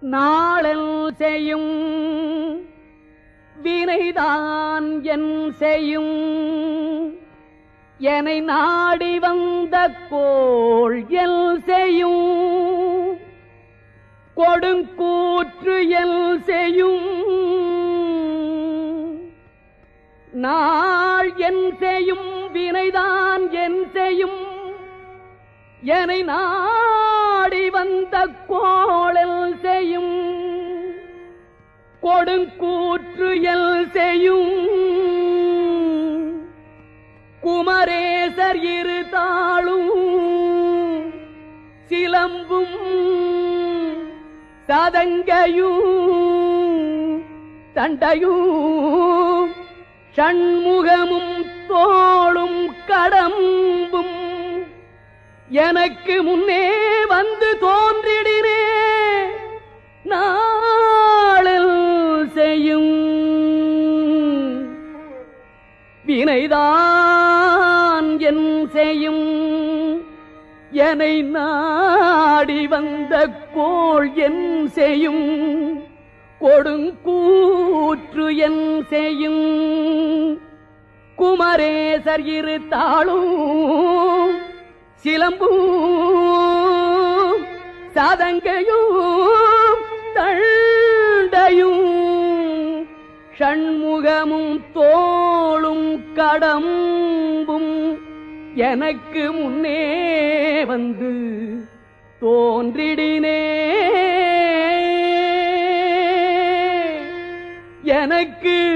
நாளல் செய்யும் வினைதான் என் செய்யும் என்னை நாடி வந்த கோள் எல் செய்யும் கொடுங்கூற்று எல் செய்யும் நாள் என் செய்யும் வினைதான் என் செய்யும் என்னை நாடி வந்த கோளல் செய்யும் கொடுங்கூற்று எல் செய்யும் குமரேசர் இரு தாளும் சிலம்பும் சதங்கையும் தண்டையும் ஷண்முகமும் தோளும் கடம்பும் எனக்கு முன்னே வந்து தோன்றிடினே நாளில் செய்யும் வினைதான் என் செய்யும் என்னை நாடி வந்த கோள் என் செய்யும் கொடுங்கூற்று என் செய்யும் குமரேசர் இரு தாளும் சிலம்பும் சாதங்கையும் தண்டையும் ஷண்முகமும் தோளும் கடம்பும் எனக்கு முன்னே வந்து தோன்றிடினே எனக்கு